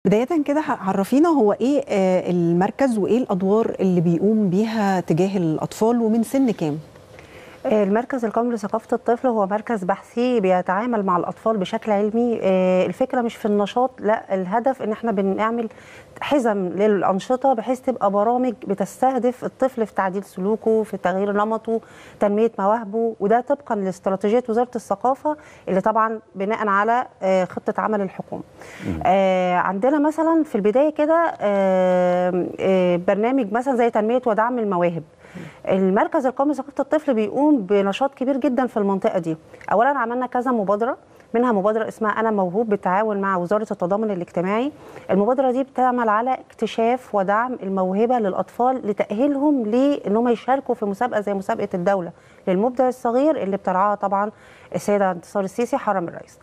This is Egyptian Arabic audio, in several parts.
بداية كده عرفينا هو ايه آه، المركز وايه الادوار اللي بيقوم بيها تجاه الاطفال ومن سن كام؟ المركز القومي لثقافة الطفل هو مركز بحثي بيتعامل مع الأطفال بشكل علمي آه، الفكرة مش في النشاط لا الهدف إن احنا بنعمل حزم للأنشطة بحيث تبقى برامج بتستهدف الطفل في تعديل سلوكه في تغيير نمطه تنمية مواهبه وده طبقا لاستراتيجية وزارة الثقافة اللي طبعا بناء على آه، خطة عمل الحكومة آه، عندنا مثلا في البداية كده آه، آه، برنامج مثلا زي تنمية ودعم المواهب المركز القومي لثقافه الطفل بيقوم بنشاط كبير جدا في المنطقه دي اولا عملنا كذا مبادره منها مبادره اسمها انا موهوب بالتعاون مع وزاره التضامن الاجتماعي المبادره دي بتعمل على اكتشاف ودعم الموهبه للاطفال لتاهيلهم لانهم يشاركوا في مسابقه زي مسابقه الدوله للمبدع الصغير اللي بترعاها طبعا السيده انتصار السيسي حرم الرئيس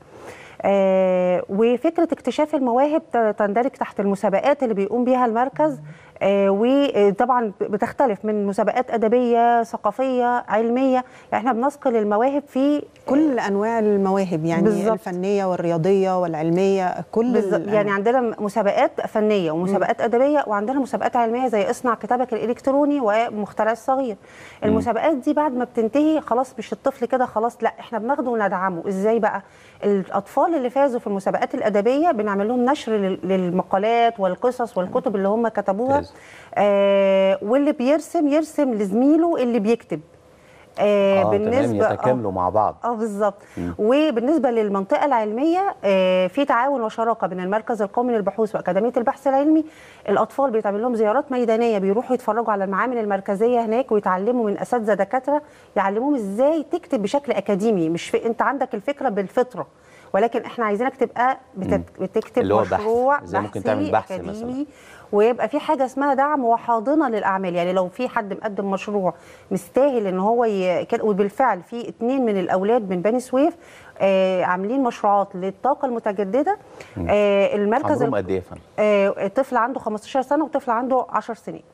آه وفكره اكتشاف المواهب ت- تندرج تحت المسابقات اللي بيقوم بيها المركز آه وطبعا بتختلف من مسابقات ادبيه ثقافيه علميه يعني احنا بنثقل المواهب في كل انواع المواهب يعني بالظبط. الفنية والرياضية والعلمية كل بالظبط ال- يعني عندنا مسابقات فنيه ومسابقات ادبيه وعندنا مسابقات علميه زي اصنع كتابك الالكتروني ومخترع الصغير المسابقات دي بعد ما بتنتهي خلاص مش الطفل كده خلاص لا احنا بناخده وندعمه ازاي بقى الاطفال اللي فازوا في المسابقات الادبيه بنعمل لهم نشر لل- للمقالات والقصص والكتب اللي هم كتبوها ممتاز. آه واللي بيرسم يرسم لزميله اللي بيكتب اه تمام يتكاملوا مع بعض اه بالظبط وبالنسبه للمنطقه العلميه آه، في تعاون وشراكه بين المركز القومي للبحوث واكاديميه البحث العلمي الاطفال بيتعمل لهم زيارات ميدانيه بيروحوا يتفرجوا على المعامل المركزيه هناك ويتعلموا من اساتذه دكاتره يعلموهم ازاي تكتب بشكل اكاديمي مش في انت عندك الفكره بالفطره ولكن احنا عايزينك تبقى بتت... بتكتب اللي هو بحث. مشروع إزاي ممكن بحثي تعمل بحث أكاديمي مثلاً. ويبقى في حاجه اسمها دعم وحاضنه للاعمال يعني لو في حد مقدم مشروع مستاهل ان هو ي... كده- وبالفعل في اتنين من الاولاد من بني سويف آه عاملين مشروعات للطاقه المتجدده آه المركز عمرهم قد ايه يا فندم؟ آه طفل عنده 15 سنه وطفل عنده 10 سنين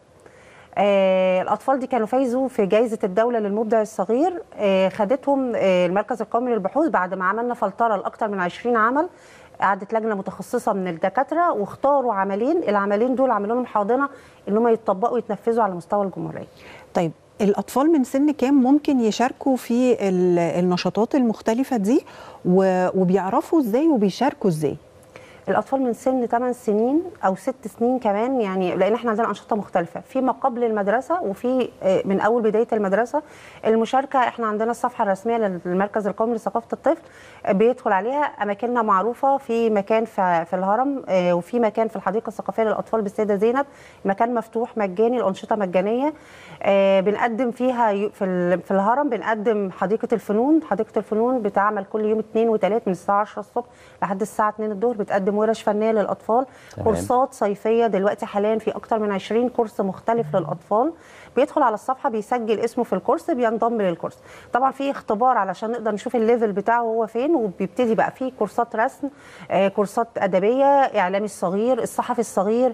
آه الاطفال دي كانوا فايزوا في جائزه الدوله للمبدع الصغير آه خدتهم آه المركز القومي للبحوث بعد ما عملنا فلتره لاكثر من 20 عمل قعدت لجنه متخصصه من الدكاتره واختاروا عملين العملين دول عملوا لهم حاضنه ان هم يتطبقوا ويتنفذوا على مستوى الجمهوريه طيب الاطفال من سن كام ممكن يشاركوا في ال- النشاطات المختلفة دي و- وبيعرفوا ازاي وبيشاركوا ازاي؟ الاطفال من سن 8 سنين او 6 سنين كمان يعني لان احنا عندنا انشطه مختلفه في ما قبل المدرسه وفي آه، من اول بدايه المدرسه المشاركه احنا عندنا الصفحه الرسميه للمركز القومي لثقافه الطفل آه، بيدخل عليها اماكننا معروفه في مكان في في الهرم آه، وفي مكان في الحديقه الثقافيه للاطفال بالسيده زينب مكان مفتوح مجاني الانشطه مجانيه آه، بنقدم فيها ي- في ال- في الهرم بنقدم حديقه الفنون حديقه الفنون بتعمل كل يوم اثنين وثلاث من الساعه 10 الصبح لحد الساعه 2 الظهر بتقدم ورش فنيه للاطفال تمام. كورسات صيفيه دلوقتي حاليا في اكتر من 20 كورس مختلف للاطفال بيدخل على الصفحه بيسجل اسمه في الكورس بينضم للكورس طبعا في اختبار علشان نقدر نشوف الليفل بتاعه هو فين وبيبتدي بقى في كورسات رسم آه كورسات ادبيه اعلامي الصغير الصحفي الصغير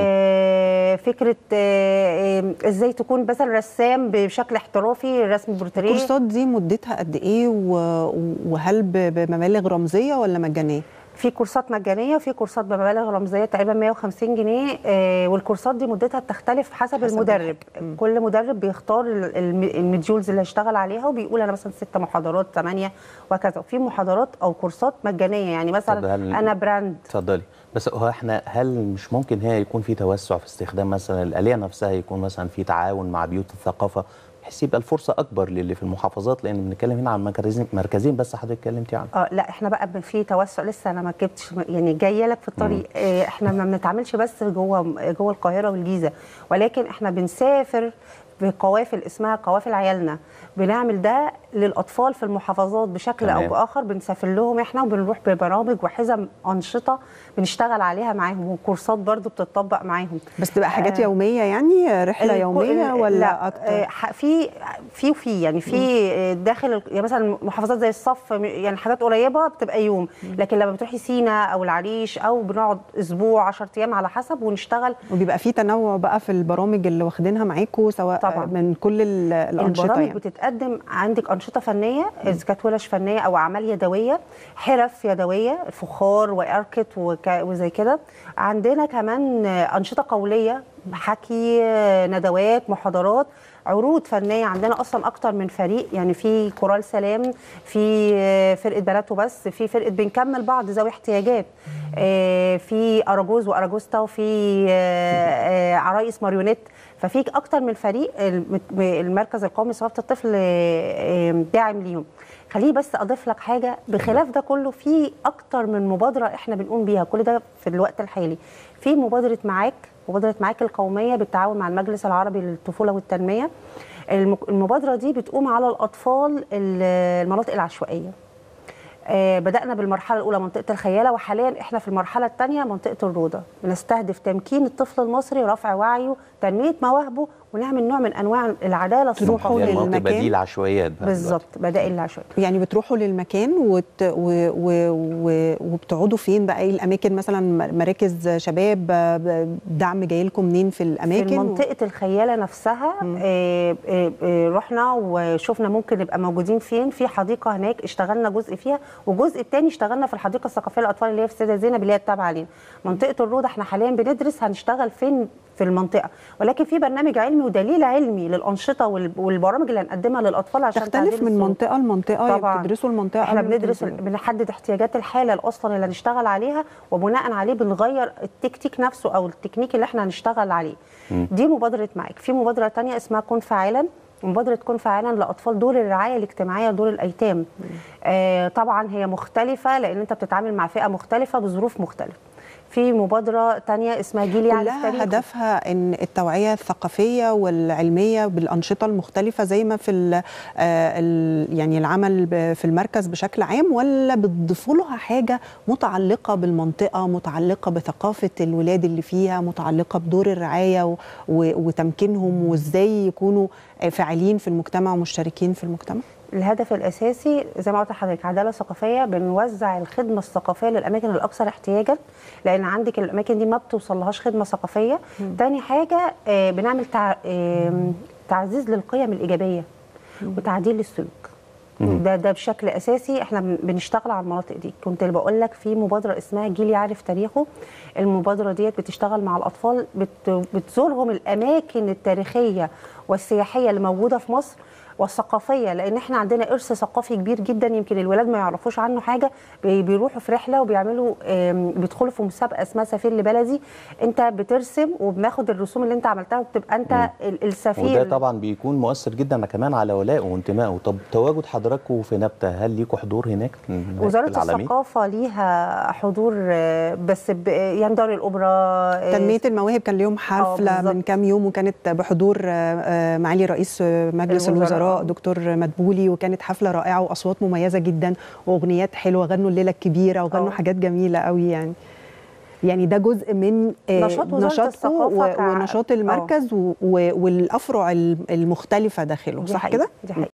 آه فكره آه آه، ازاي تكون مثلا رسام بشكل احترافي رسم بورتريه الكورسات دي مدتها قد ايه و- وهل ب- بمبالغ رمزية ولا مجانية؟ في كورسات مجانيه وفي كورسات بمبالغ رمزيه تقريبا 150 جنيه آه والكورسات دي مدتها بتختلف حسب, حسب المدرب الحاجة. كل مدرب بيختار ال- الم- المديولز اللي هيشتغل عليها وبيقول انا مثلا ست محاضرات ثمانيه وهكذا وفي محاضرات او كورسات مجانيه يعني طب مثلا هل- انا براند اتفضلي بس هو احنا هل مش ممكن هي يكون في توسع في استخدام مثلا الآلية نفسها يكون مثلا في تعاون مع بيوت الثقافة بحيث يبقى الفرصه اكبر للي في المحافظات لان بنتكلم هنا عن مركزين مركزين بس حضرتك اتكلمتي عنه اه لا احنا بقى في توسع لسه انا ما جبتش يعني جايه لك في الطريق اه احنا ما بنتعاملش بس جوه جوه القاهره والجيزه ولكن احنا بنسافر بقوافل اسمها قوافل عيالنا بنعمل ده للاطفال في المحافظات بشكل تمام. او باخر بنسافر لهم احنا وبنروح ببرامج وحزم انشطه بنشتغل عليها معاهم وكورسات برضو بتطبق معاهم بس تبقى حاجات آه. يوميه يعني رحله الكو- يوميه ال- ولا لا اكتر آه، ح- في في وفي يعني في آه، داخل ال- يعني مثلا محافظات زي الصف م- يعني حاجات قريبه بتبقى يوم لكن لما بتروحي سينا او العريش او بنقعد اسبوع 10 ايام على حسب ونشتغل وبيبقى في تنوع بقى في البرامج اللي واخدينها معاكم سواء طبعاً. من كل ال- الانشطه البرامج يعني بتتقدم عندك انشطه فنيه اذا كانت ورش فنيه او اعمال يدويه حرف يدويه فخار واركت وك- وزي كده عندنا كمان انشطه قوليه حكي ندوات محاضرات عروض فنيه عندنا اصلا اكتر من فريق يعني في كورال سلام في فرقه بنات وبس في فرقه بنكمل بعض ذوي احتياجات آه، في اراجوز واراجوستا وفي آه، آه، عرايس ماريونيت ففي اكتر من فريق الم- المركز القومي لثقافه الطفل آه، آه، داعم ليهم خليني بس اضيف لك حاجه بخلاف ده كله في اكتر من مبادره احنا بنقوم بيها كل ده في الوقت الحالي في مبادره معاك مبادره معاك القوميه بالتعاون مع المجلس العربي للطفوله والتنميه الم- المبادره دي بتقوم على الاطفال ال- المناطق العشوائيه آه، بدأنا بالمرحلة الأولى منطقة الخيالة وحاليا احنا في المرحلة الثانية منطقة الروضة بنستهدف تمكين الطفل المصري رفع وعيه تنمية مواهبه ونعمل نوع من أنواع العدالة تروحوا الثقافية هي المناطق للمكان. بديل عشوائيات بقى بالظبط بدائل العشوائية يعني بتروحوا للمكان وت... و... و... و... وبتقعدوا فين بقى ايه الاماكن مثلا م- مراكز شباب ب- دعم جاي لكم منين في الاماكن في منطقة الخيالة نفسها آه، آه، آه، رحنا وشفنا ممكن نبقى موجودين فين في حديقة هناك اشتغلنا جزء فيها وجزء التاني اشتغلنا في الحديقة الثقافية للأطفال اللي هي في السيدة زينب اللي هي التابعة لينا منطقة الروضة احنا حاليا بندرس هنشتغل فين في المنطقة ولكن في برنامج علمي ودليل علمي للأنشطة وال- والبرامج اللي هنقدمها للأطفال عشان تختلف تعديل من السلوك. منطقه لمنطقه طبعا بتدرسوا المنطقه احنا قبل ما بندرس تنزلوا. بنحدد احتياجات الحاله اصلا اللي هنشتغل عليها وبناء عليه بنغير التكتيك نفسه او التكنيك اللي احنا هنشتغل عليه دي مبادره معاك في مبادره تانية اسمها كن فاعلا مبادرة كن فاعلا لأطفال دور الرعاية الاجتماعية دور الأيتام آه طبعا هي مختلفة لأن أنت بتتعامل مع فئة مختلفة بظروف مختلفة في مبادرة تانية اسمها جيل يعرف كلها تاريخه. هدفها ان التوعيه الثقافيه والعلميه بالانشطه المختلفه زي ما في ال ال يعني العمل ب- في المركز بشكل عام ولا بتضيفوا لها حاجه متعلقه بالمنطقه متعلقه بثقافه الولاد اللي فيها متعلقه بدور الرعايه و- و- وتمكينهم وازاي يكونوا فاعلين في المجتمع ومشتركين في المجتمع الهدف الاساسي زي ما قلت لحضرتك عداله ثقافيه بنوزع الخدمه الثقافيه للاماكن الاكثر احتياجا لان عندك الاماكن دي ما بتوصلهاش خدمه ثقافيه تاني حاجه آه، بنعمل تع... آم، تعزيز للقيم الايجابيه وتعديل للسلوك ده ده بشكل اساسي احنا بن- بنشتغل على المناطق دي كنت اللي بقول لك في مبادره اسمها جيل يعرف تاريخه المبادره ديت بتشتغل مع الاطفال بت بتزورهم الاماكن التاريخيه والسياحيه اللي موجوده في مصر والثقافيه لان احنا عندنا ارث ثقافي كبير جدا يمكن الولاد ما يعرفوش عنه حاجه بي- بيروحوا في رحله وبيعملوا آم، بيدخلوا في مسابقه اسمها سفير لبلدي انت بترسم وبناخد الرسوم اللي انت عملتها وبتبقى انت ال- السفير وده طبعا بيكون مؤثر جدا كمان على ولائه وانتمائه طب تواجد حضراتكم في نبته هل ليكوا حضور هناك هناك في وزارة العالمين؟ الثقافة ليها حضور آه، بس ب- يعني دار الأوبرا آه، تنميه المواهب كان ليهم حفله بالظبط. من كام يوم وكانت بحضور آه، آه، معالي رئيس آه، مجلس الوزراء. الوزراء دكتور مدبولي وكانت حفله رائعه واصوات مميزه جدا واغنيات حلوه غنوا الليله الكبيره وغنوا آه. حاجات جميله قوي يعني يعني ده جزء من آه، نشاط وزارة نشاطكم الثقافة و- كع- ونشاط المركز و- و- والافرع المختلفه داخله دي صح حقيقة، كده دي حقيقة